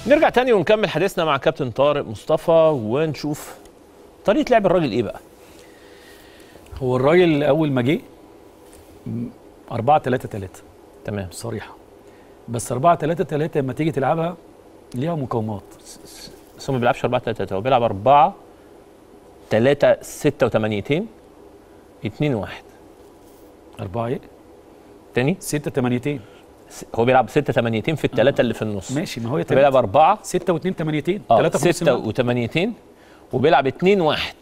نرجع تاني ونكمل حديثنا مع كابتن طارق مصطفى ونشوف طريقه لعب الراجل ايه بقى هو الراجل اول ما جه 4 3 3 تمام صريحه بس 4 3 3 لما تيجي تلعبها ليها مقاومات بس هو ما بيلعبش 4 3 3 هو بيلعب 4 3 6 و8 2 1 4 ايه تاني 6 8 س- هو بيلعب 6 8 في الثلاثه اللي في النص ماشي ما هو هي بيلعب 4 6 و2 8 اه 3 في نص 6 الملعب. و8 وبيلعب 2 1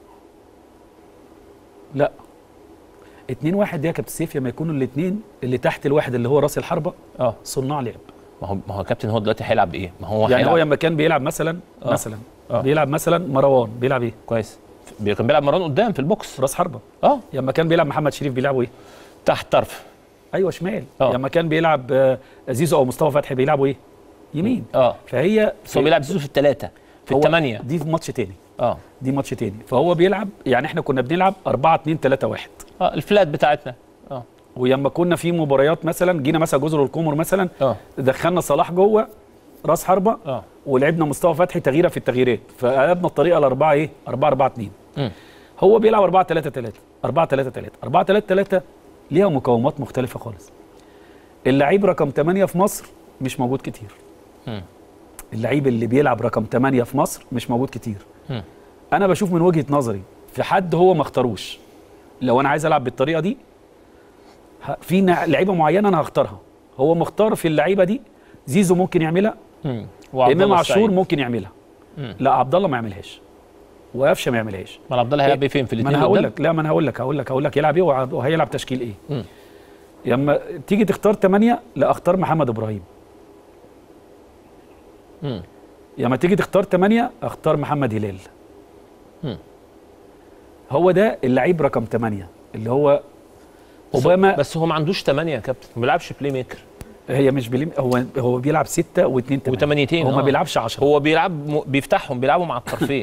لا 2 1 دي يا كابتن سيف لما يكونوا الاثنين اللي تحت الواحد اللي هو راس الحربه اه صناع لعب ما هو ما هو كابتن هو دلوقتي هيلعب بايه؟ ما هو يعني هو هيلعب لما كان بيلعب مثلا آه. مثلا آه. بيلعب مثلا مروان بيلعب ايه كويس بي- كان بيلعب مران قدام في البوكس راس حربه اه لما كان بيلعب محمد شريف بيلعبوا ايه تحت طرف ايوه شمال آه. لما كان بيلعب آه، زيزو او مصطفى فتحي بيلعبوا ايه يمين اه فهي بس هو بيلعب زيزو في الثلاثه في هو الثمانيه دي في ماتش تاني اه دي ماتش تاني فهو بيلعب يعني احنا كنا بنلعب 4 2 3 1 اه الفلات بتاعتنا اه ولما كنا في مباريات مثلا جينا مثلا جزر القمر مثلا اه دخلنا صلاح جوه راس حربه اه ولعبنا مصطفى فتحي تغييره في التغييرات فقلبنا الطريقه الاربعه ايه 4 4 2 مم. هو بيلعب 4 3 3 4 3 3 4 3 3 ليها مقاومات مختلفه خالص اللعيب رقم 8 في مصر مش موجود كتير مم. اللعيب اللي بيلعب رقم 8 في مصر مش موجود كتير مم. انا بشوف من وجهه نظري في حد هو ما اختاروش لو انا عايز العب بالطريقه دي ه- في نع- لعيبه معينه انا هختارها هو مختار في اللعيبه دي زيزو ممكن يعملها مم. وعبد امام الله عاشور السعيد. ممكن يعملها مم. لا عبد الله ما يعملهاش وقفشه ما يعملهاش ما عبد الله هيلعب إيه فين في ما الاثنين انا هقول لك لا ما انا هقول لك هقول لك هقول لك يلعب ايه وع- وهيلعب تشكيل ايه مم. لما تيجي تختار 8 لا اختار محمد ابراهيم مم. لما تيجي تختار 8 اختار محمد هلال مم. هو ده اللعيب رقم 8 اللي هو بس- اوباما بس هو ما عندوش 8 يا كابتن ما بيلعبش بلاي ميكر هي مش بليم هو هو بيلعب 6 و2 8 وتمانيتين هو ما آه. بيلعبش 10 هو بيلعب م... بيفتحهم بيلعبوا مع الطرفين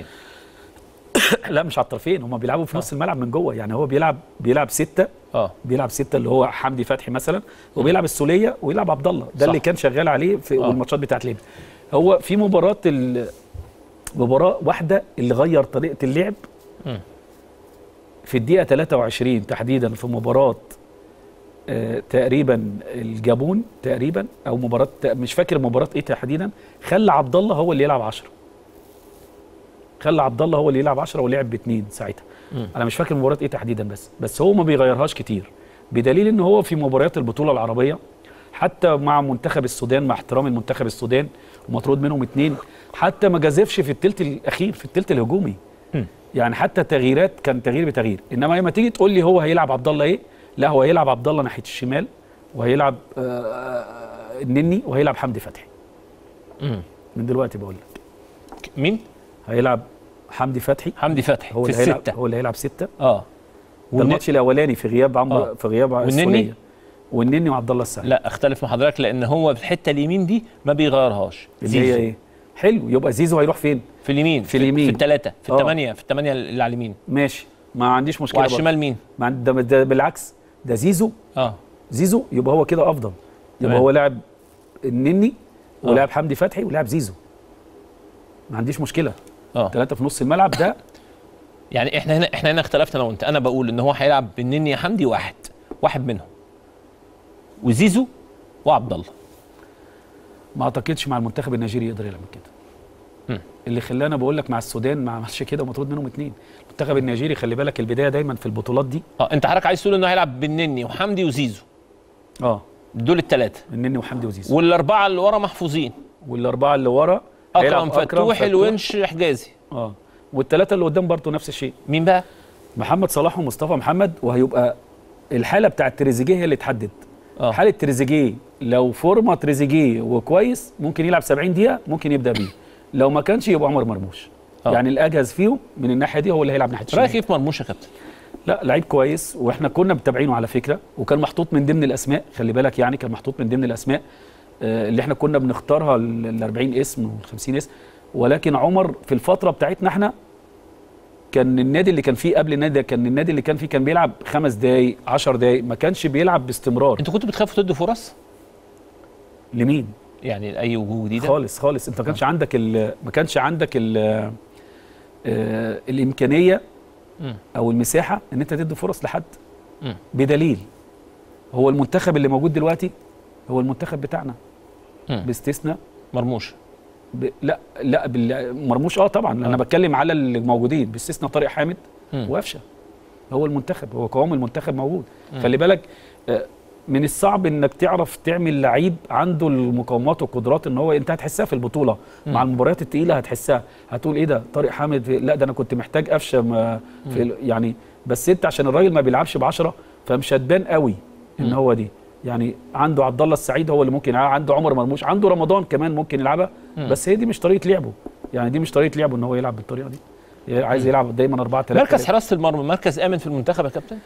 لا مش على الطرفين هم بيلعبوا في نص الملعب من جوه يعني هو بيلعب بيلعب 6 اه بيلعب 6 اللي هو حمدي فتحي مثلا وبيلعب السوليه ويلعب عبد الله ده صح. اللي كان شغال عليه في آه. الماتشات بتاعت ليبيا هو في مباراه ال- مباراه واحده اللي غير طريقه اللعب مم. في الدقيقه 23 تحديدا في مباراه آه تقريبا الجابون تقريبا او مباراه مش فاكر مباراه ايه تحديدا خلى عبد الله هو اللي يلعب 10 خلى عبد الله هو اللي يلعب 10 ولعب باثنين ساعتها مم. انا مش فاكر مباراه ايه تحديدا بس بس هو ما بيغيرهاش كتير بدليل ان هو في مباريات البطوله العربيه حتى مع منتخب السودان مع احترام المنتخب السودان ومطرود منهم اثنين حتى ما جازفش في الثلث الاخير في الثلث الهجومي مم. يعني حتى تغييرات كان تغيير بتغيير انما لما تيجي تقول لي هو هيلعب عبد الله ايه لا هو هيلعب عبد الله ناحيه الشمال وهيلعب آه، آه، النني وهيلعب حمدي فتحي مم. من دلوقتي بقول لك مين هيلعب حمدي فتحي حمدي فتحي هو في اللي هيلعب السته هو اللي هيلعب سته اه ده والن- الماتش الاولاني في غياب عمرو آه. في غياب والنني؟ السوليه والنني وعبد الله السعيد لا اختلف مع حضرتك لان هو في الحته اليمين دي ما بيغيرهاش اللي هي زيزو. ايه حلو يبقى زيزو هيروح فين في اليمين في اليمين. في الثلاثه في آه. الثمانيه في الثمانيه اللي على اليمين ماشي ما عنديش مشكله وعلى برضه. الشمال مين ما عند- ده, ده بالعكس ده زيزو اه زيزو يبقى هو كده افضل يبقى تمام. هو لاعب النني آه. ولاعب حمدي فتحي ولاعب زيزو ما عنديش مشكله اه ثلاثه في نص الملعب ده يعني احنا هنا احنا هنا اختلفنا انا وانت انا بقول ان هو هيلعب بالنني يا حمدي واحد واحد منهم وزيزو وعبد الله ما اعتقدش مع المنتخب النيجيري يقدر يعمل كده مم. اللي خلانا بقول لك مع السودان ما عملش كده ومطرود منهم اثنين المنتخب النيجيري خلي بالك البدايه دايما في البطولات دي اه انت حضرتك عايز تقول انه هيلعب بالنني وحمدي وزيزو اه دول الثلاثه النني وحمدي وزيزو والاربعه اللي ورا محفوظين والاربعه اللي ورا اكرم هيلعب فتوح الونش حجازي اه والثلاثه اللي قدام برضه نفس الشيء مين بقى محمد صلاح ومصطفى محمد وهيبقى الحاله بتاعت تريزيجيه هي اللي تحدد اه حاله تريزيجيه لو فورمه تريزيجيه وكويس ممكن يلعب 70 دقيقه ممكن يبدا بيه لو ما كانش يبقى عمر مرموش آه. يعني الاجهز فيهم من الناحيه دي هو اللي هيلعب ناحيه رايك الشمال ايه في مرموش يا كابتن لا لعيب كويس واحنا كنا متابعينه على فكره وكان محطوط من ضمن الاسماء خلي بالك يعني كان محطوط من ضمن الاسماء آه، اللي احنا كنا بنختارها ال 40 اسم وال 50 اسم ولكن عمر في الفتره بتاعتنا احنا كان النادي اللي كان فيه قبل النادي ده كان النادي اللي كان فيه كان بيلعب خمس دقايق 10 دقايق ما كانش بيلعب باستمرار انتوا كنتوا بتخافوا تدوا فرص لمين؟ يعني اي وجوه جديده خالص خالص انت ما كانش عندك ال ما كانش عندك ال آه، الامكانيه مم. او المساحه ان انت تدي فرص لحد مم. بدليل هو المنتخب اللي موجود دلوقتي هو المنتخب بتاعنا مم. باستثناء مرموش ب... لا لا بال... مرموش اه طبعا آه. انا بتكلم على اللي موجودين باستثناء طارق حامد مم. وقفشه هو المنتخب هو قوام المنتخب موجود مم. خلي بالك آه، من الصعب انك تعرف تعمل لعيب عنده المقومات والقدرات ان هو انت هتحسها في البطوله مم. مع المباريات التقيله هتحسها هتقول ايه ده طارق حامد في... لا ده انا كنت محتاج قفشه ما في ال- يعني بس انت عشان الراجل ما بيلعبش ب 10 فمش هتبان قوي ان مم. هو دي يعني عنده عبد الله السعيد هو اللي ممكن يلعبها عنده عمر مرموش عنده رمضان كمان ممكن يلعبها مم. بس هي دي مش طريقه لعبه يعني دي مش طريقه لعبه ان هو يلعب بالطريقه دي عايز مم. يلعب دايما 4 3 مركز حراسه المرمى مركز امن في المنتخب يا كابتن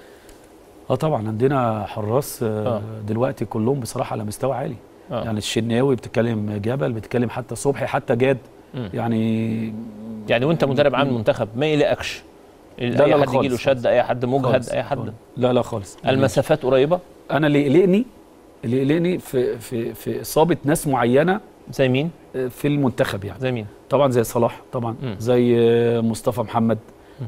اه طبعا عندنا حراس آه آه. دلوقتي كلهم بصراحه على مستوى عالي آه. يعني الشناوي بتتكلم جبل بتتكلم حتى صبحي حتى جاد مم. يعني يعني وانت مدرب عام المنتخب ما يقلقكش لا، اي لا، حد خالص، يجي له شد اي حد مجهد خالص، اي حد خالص. لا لا خالص المسافات قريبه انا اللي يقلقني اللي يقلقني في في في اصابه ناس معينه زي مين آه، في المنتخب يعني زي مين طبعا زي صلاح طبعا مم. زي آه، مصطفى محمد مم.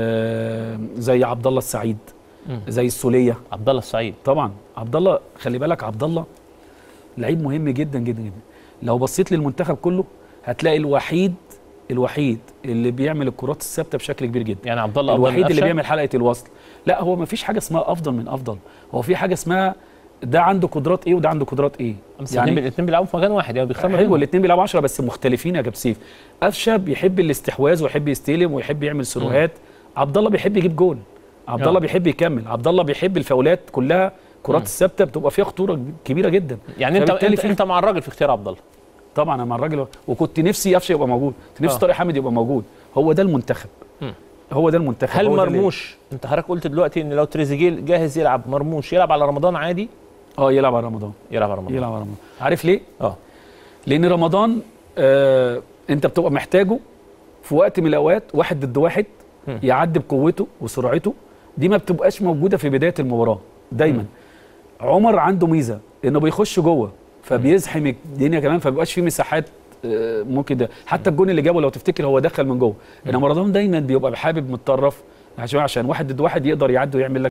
آه، زي عبد الله السعيد مم. زي السوليه عبد الله السعيد طبعا عبد الله خلي بالك عبد الله لعيب مهم جدا جدا جدا لو بصيت للمنتخب كله هتلاقي الوحيد الوحيد اللي بيعمل الكرات الثابته بشكل كبير جدا يعني عبد الله أفضل من الوحيد اللي قفشة؟ بيعمل حلقه الوصل لا هو ما فيش حاجه اسمها افضل من افضل هو في حاجه اسمها ده عنده قدرات ايه وده عنده قدرات ايه بس يعني الاثنين بيلعبوا في مكان واحد يعني بيختار ما حلو بينهم. الاثنين بيلعبوا 10 بس مختلفين يا جاب سيف قفشه بيحب الاستحواذ ويحب يستلم ويحب يعمل سيروهات عبد الله بيحب يجيب جول عبد آه. الله بيحب يكمل عبد الله بيحب الفاولات كلها كرات مم. الثابته بتبقى فيها خطوره كبيره جدا يعني انت فبالتالي انت, في- انت مع الراجل في اختيار عبد الله طبعا انا مع الراجل وكنت نفسي قفشه يبقى موجود كنت نفسي آه. طارق حامد يبقى موجود هو ده المنتخب مم. هو ده المنتخب هل هو ده اللي- مرموش انت حضرتك قلت دلوقتي ان لو تريزيجيه جاهز يلعب مرموش يلعب على رمضان عادي اه يلعب على رمضان يلعب على رمضان يلعب على رمضان عارف ليه اه لان رمضان آه انت بتبقى محتاجه في وقت من الاوقات واحد ضد واحد مم. يعدي بقوته وسرعته دي ما بتبقاش موجوده في بدايه المباراه دايما مم. عمر عنده ميزه انه بيخش جوه فبيزحم الدنيا كمان فبيبقاش في مساحات آه، ممكن ده حتى الجون اللي جابه لو تفتكر هو دخل من جوه انما رمضان دايما بيبقى حابب متطرف عشان عشان واحد ضد واحد يقدر يعدي ويعمل لك